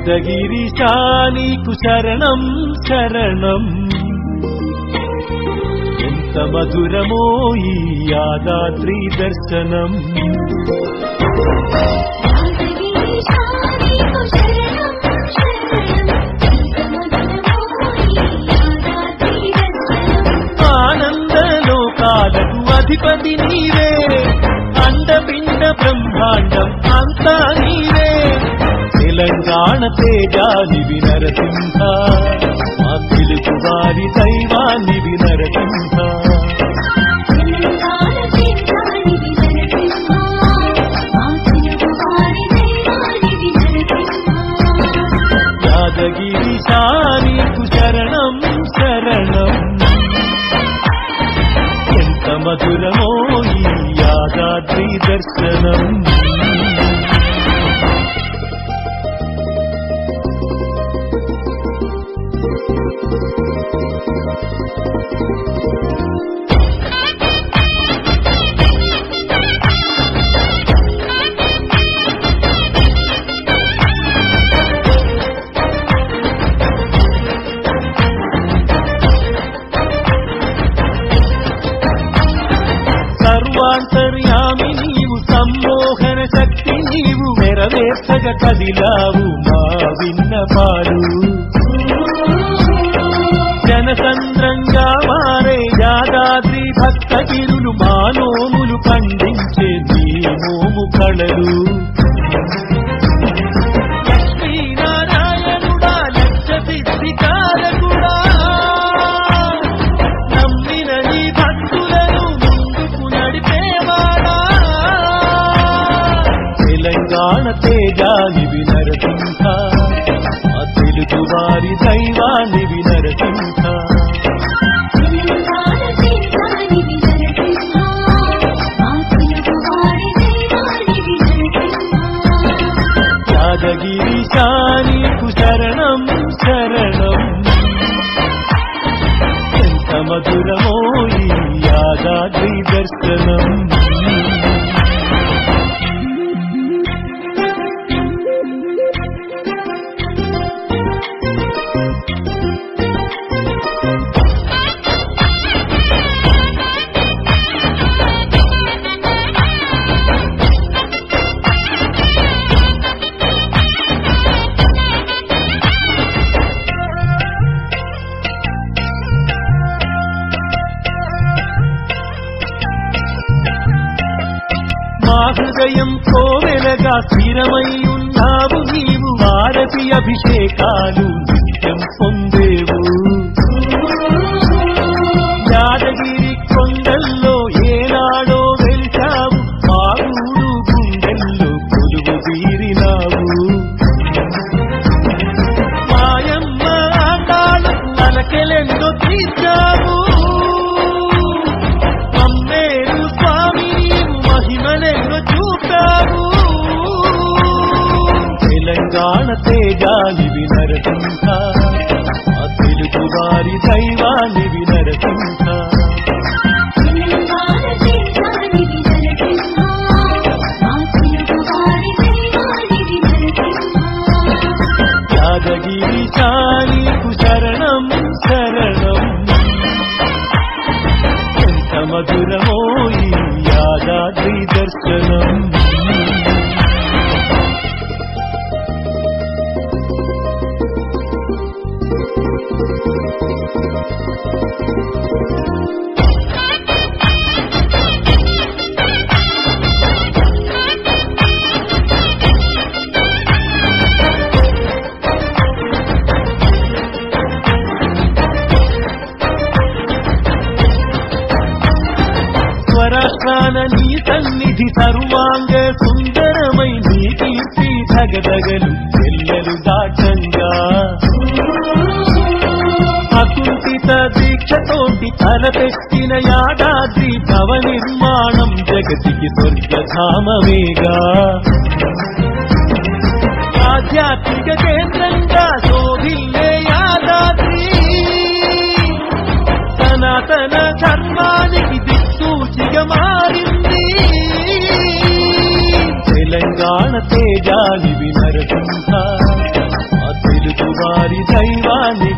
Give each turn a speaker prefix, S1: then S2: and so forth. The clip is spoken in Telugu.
S1: యాదగిరిశా నీకు శరణం శరణం ఎంత మధురమో ఈ యాదాద్రి దర్శనం ఆనందలోకాలకు అధిపతి నీవే అండపిండ బ్రహ్మాండం అంతా నీవే తెలంగాణ తేజానివి నరసింహ మా పిలుపు వారి దైవానివి నరసింహ యాదగిరి నీకు శరణం శరణం ఎంత మధురమో ఈ యాదాద్రి దర్శనం సర్వాంతర్యామి నీవు సమ్మోహన శక్తి నీవు నెరవేర్చగ కదిలావు మా విన్నపాలు జనసంద్రంగా మారే యాదాద్రి భక్తగిరులు మానోములు పండించే నీ మోము కళలు లక్ష్మీనారాయణుడా లక్ష సిద్ధికారకుడా నమ్మిన నీ భక్తులను ముందుకు నడిపేవాడా తెలంగాణ తేజానివి నరసింహ ఆ తెలుగు వారి దైవానివి నరసింహ యాదగిరి నీకు శరణం శరణం ఎంత మధురమో ఈ యాదాద్రి దర్శనం మా హృదయం కోవెలగా స్థిరమై ఉన్నావు నీవు భారతి అభిషేకాలు నిత్యం పొందేవు యాదగిరి కొండల్లో ఏనాడో వెలిచావు మాగూడు గుండెల్లో కొలువు తీరినావు మాయమ్మ ఆటాలకు అలకెలెందో తీర్చావు అమ్మేరు స్వామి నీవు మహిమలెన్నో చూపావు తెలంగాణ తేజానివి నరసింహ ఆ తెలుగు వారి దైవానివి నరసింహ యాదగిరి నీకు శరణం శరణం ఎంత మధురమో ఈ యాదాద్రి దర్శనం స్వరాష్ట్రాన నీ సన్నిధి సర్వాంగ సుందరమై నీ కీర్తి ధగధగలు చెల్లెలు దాటంగా అకుంఠిత దీక్షతోటి తలపెట్టిన యాదాద్రి భవ నిర్మాణం జగతికి స్వర్గధామమేగా ఆధ్యాత్మిక కేంద్రంగా శోభిల్లే యాదాద్రి సనాతన ధర్మానికి దిక్సూచిగా మారింది తెలంగాణ తేజానివి నరసింహ ఆ వారి దైవాన్ని